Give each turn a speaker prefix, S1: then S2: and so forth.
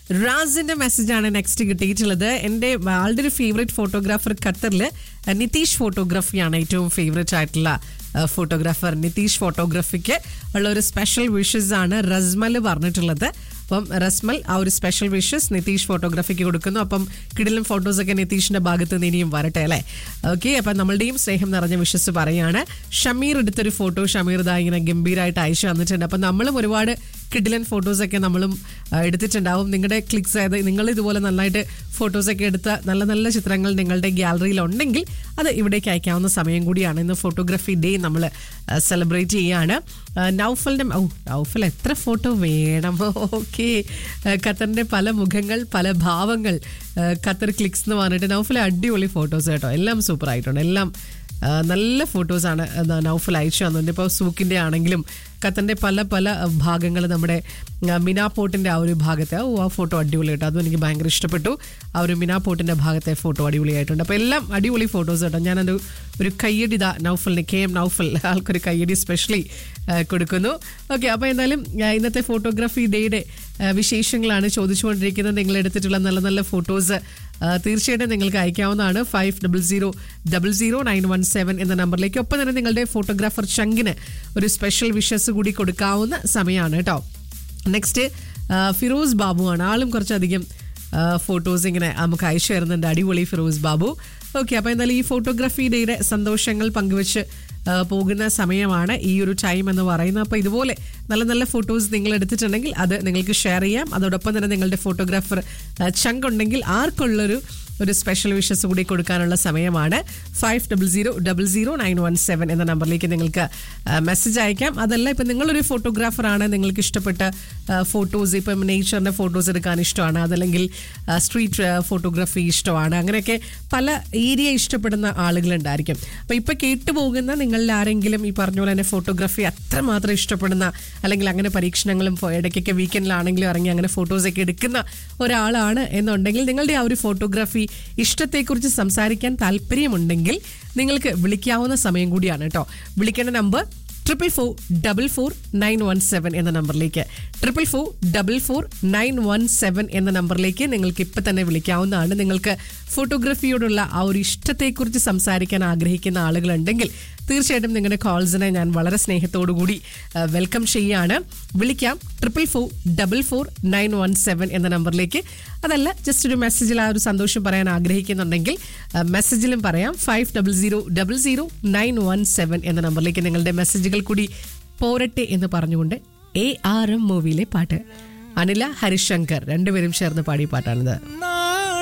S1: റാസിന്റെ മെസ്സേജാണ് നെക്സ്റ്റ് കിട്ടിയിട്ടുള്ളത് എൻ്റെ ആളുടെ ഒരു ഫേവറേറ്റ് ഫോട്ടോഗ്രാഫർ ഖത്തറിൽ നിതീഷ് ഫോട്ടോഗ്രാഫിയാണ് ഏറ്റവും ഫേവറേറ്റ് ആയിട്ടുള്ള ഫോട്ടോഗ്രാഫർ നിതീഷ് ഫോട്ടോഗ്രാഫിക്ക് ഉള്ള ഒരു സ്പെഷ്യൽ വിഷസ് ആണ് റസ്മൽ പറഞ്ഞിട്ടുള്ളത് അപ്പം റസ്മൽ ആ ഒരു സ്പെഷ്യൽ വിഷസ് നിതീഷ് ഫോട്ടോഗ്രാഫിക്ക് കൊടുക്കുന്നു അപ്പം കിടിലൻ ഫോട്ടോസ് ഒക്കെ നിതീഷിന്റെ ഭാഗത്ത് നിന്ന് ഇനിയും വരട്ടെ അല്ലേ ഓക്കെ അപ്പം നമ്മളുടെയും സ്നേഹം നിറഞ്ഞ വിഷസ് പറയാണ് ഷമീർ എടുത്തൊരു ഫോട്ടോ ഷമീർ ഇതാ ഇങ്ങനെ ഗംഭീരമായിട്ട് അയച്ചു വന്നിട്ടുണ്ട് അപ്പം നമ്മളും ഒരുപാട് കിഡിലൻ ഫോട്ടോസൊക്കെ നമ്മളും ആ, എടുത്തിട്ടുണ്ടാവും നിങ്ങളുടെ ക്ലിക്സ് ആയത് നിങ്ങൾ ഇതുപോലെ നന്നായിട്ട് ഫോട്ടോസൊക്കെ എടുത്ത നല്ല നല്ല ചിത്രങ്ങൾ നിങ്ങളുടെ ഗ്യാലറിയിൽ ഉണ്ടെങ്കിൽ അത് ഇവിടേക്ക് അയക്കാവുന്ന സമയം കൂടിയാണ് ഇന്ന് ഫോട്ടോഗ്രാഫി ഡേ നമ്മൾ സെലിബ്രേറ്റ് ചെയ്യാണ് ആ, നൗഫലിന്റെ ഓ നൗഫൽ എത്ര ഫോട്ടോ വേണം ഓക്കെ ഖത്തറിന്റെ പല മുഖങ്ങൾ പല ഭാവങ്ങൾ ആ, ഖത്തർ ക്ലിക്സ് എന്ന് പറഞ്ഞിട്ട് നൗഫൽ അടിപൊളി ഫോട്ടോസ് കേട്ടോ എല്ലാം സൂപ്പർ ആയിട്ടുണ്ട് എല്ലാം ആ, നല്ല ഫോട്ടോസാണ് നൗഫൽ അയച്ചു തന്നിട്ടുണ്ട് ഇപ്പോൾ സൂക്കിൻ്റെ ആണെങ്കിലും ഖത്തറിൻ്റെ പല പല ഭാഗങ്ങൾ നമ്മുടെ ആ, മിനാ പോർട്ടിൻ്റെ ആ ഒരു ഭാഗത്തെ ഓ ആ ഫോട്ടോ അടിപൊളി കേട്ടോ അതും എനിക്ക് ഭയങ്കര ഇഷ്ടപ്പെട്ടു ആ ഒരു മിനാ പോർട്ടിൻ്റെ ഭാഗത്തെ ഫോട്ടോ അടിപൊളിയായിട്ടുണ്ട് അപ്പോൾ എല്ലാം അടിപൊളി ഫോട്ടോസ് കേട്ടോ ഞാനൊരു ഒരു കയ്യടി ഇതാ നൗഫലിന് കെ എം നൗഫൽ ആൾക്കൊരു കയ്യടി സ്പെഷ്യലി കൊടുക്കുന്നു ഓക്കെ അപ്പോൾ എന്തായാലും ആ, ഇന്നത്തെ ഫോട്ടോഗ്രാഫി ഡേയുടെ ആ, വിശേഷങ്ങളാണ് ചോദിച്ചുകൊണ്ടിരിക്കുന്നത് നിങ്ങൾ എടുത്തിട്ടുള്ള നല്ല നല്ല ഫോട്ടോസ് തീർച്ചയായിട്ടും നിങ്ങൾക്ക് അയക്കാവുന്നതാണ് five double zero double zero nine one seven എന്ന നമ്പറിലേക്ക് ഒപ്പം തന്നെ നിങ്ങളുടെ ഫോട്ടോഗ്രാഫർ ചങ്കിന് ഒരു സ്പെഷ്യൽ വിഷസ് കൂടി കൊടുക്കാവുന്ന സമയമാണ് കേട്ടോ നെക്സ്റ്റ് ഫിറോസ് ബാബു ആണ് ആളും കുറച്ചധികം ഫോട്ടോസ് ഇങ്ങനെ നമുക്ക് അയച്ചു തരുന്നുണ്ട് അടിപൊളി ഫിറോസ് ബാബു ഓക്കെ അപ്പോൾ എന്തായാലും ഈ ഫോട്ടോഗ്രാഫി ഡേയുടെ സന്തോഷങ്ങൾ പങ്കുവെച്ച് ആ, പോകുന്ന സമയമാണ് ഈ ഒരു ടൈം എന്ന് പറയുന്നത് അപ്പോൾ ഇതുപോലെ നല്ല നല്ല ഫോട്ടോസ് നിങ്ങൾ എടുത്തിട്ടുണ്ടെങ്കിൽ അത് നിങ്ങൾക്ക് ഷെയർ ചെയ്യാം അതോടൊപ്പം തന്നെ നിങ്ങളുടെ ഫോട്ടോഗ്രാഫർ ചങ്ക് ഉണ്ടെങ്കിൽ ആർക്കുള്ളൊരു ഒരു സ്പെഷ്യൽ വിഷസ് കൂടി കൊടുക്കാനുള്ള സമയമാണ് five double zero double zero nine one seven എന്ന നമ്പറിലേക്ക് നിങ്ങൾക്ക് മെസ്സേജ് അയക്കാം അതല്ല ഇപ്പം നിങ്ങളൊരു ഫോട്ടോഗ്രാഫറാണ് നിങ്ങൾക്ക് ഇഷ്ടപ്പെട്ട ഫോട്ടോസ് ഇപ്പം നേച്ചറിൻ്റെ ഫോട്ടോസ് എടുക്കാൻ ഇഷ്ടമാണ് അതല്ലെങ്കിൽ സ്ട്രീറ്റ് ഫോട്ടോഗ്രാഫി ഇഷ്ടമാണ് അങ്ങനെയൊക്കെ പല ഏരിയ ഇഷ്ടപ്പെടുന്ന ആളുകളുണ്ടായിരിക്കും അപ്പോൾ ഇപ്പോൾ കേട്ടുപോകുന്ന നിങ്ങളിൽ ആരെങ്കിലും ഈ പറഞ്ഞ പോലെ തന്നെ ഫോട്ടോഗ്രാഫി അത്രമാത്രം ഇഷ്ടപ്പെടുന്ന അല്ലെങ്കിൽ അങ്ങനെ പരീക്ഷണങ്ങളും ഫോ- ഇടയ്ക്കൊക്കെ വീക്കെൻഡിലാണെങ്കിലും ഇറങ്ങി അങ്ങനെ ഫോട്ടോസൊക്കെ എടുക്കുന്ന ഒരാളാണ് എന്നുണ്ടെങ്കിൽ നിങ്ങളുടെ ആ ഒരു ഫോട്ടോഗ്രാഫി ഇഷ്ടത്തെക്കുറിച്ച് സംസാരിക്കാൻ താല്പര്യമുണ്ടെങ്കിൽ നിങ്ങൾക്ക് വിളിക്കാവുന്ന സമയം കൂടിയാണ് കേട്ടോ വിളിക്കേണ്ട number triple four double four nine one seven എന്ന നമ്പറിലേക്ക് triple four double four nine one seven എന്ന നമ്പറിലേക്ക് നിങ്ങൾക്ക് ഇപ്പം തന്നെ വിളിക്കാവുന്നതാണ് നിങ്ങൾക്ക് ഫോട്ടോഗ്രാഫിയോടുള്ള ആ ഒരു ഇഷ്ടത്തെക്കുറിച്ച് സംസാരിക്കാൻ ആഗ്രഹിക്കുന്ന ആളുകളുണ്ടെങ്കിൽ തീർച്ചയായിട്ടും നിങ്ങളുടെ കോൾസിനെ ഞാൻ വളരെ സ്നേഹത്തോടു കൂടി വെൽക്കം ചെയ്യാണ് വിളിക്കാം triple four double four nine one seven എന്ന നമ്പറിലേക്ക് അതല്ല ജസ്റ്റ് ഒരു മെസ്സേജിൽ ആ ഒരു സന്തോഷം പറയാൻ ആഗ്രഹിക്കുന്നുണ്ടെങ്കിൽ ആ, മെസ്സേജിലും പറയാം five double zero double zero nine one seven എന്ന നമ്പറിലേക്ക് നിങ്ങളുടെ മെസ്സേജുകൾ കൂടി പോരട്ടെ എന്ന് പറഞ്ഞുകൊണ്ട് എ ആർ എം മൂവിയിലെ പാട്ട് അനില ഹരിശങ്കർ രണ്ടുപേരും ചേർന്ന് പാടിയ പാട്ടാണിത്
S2: നാ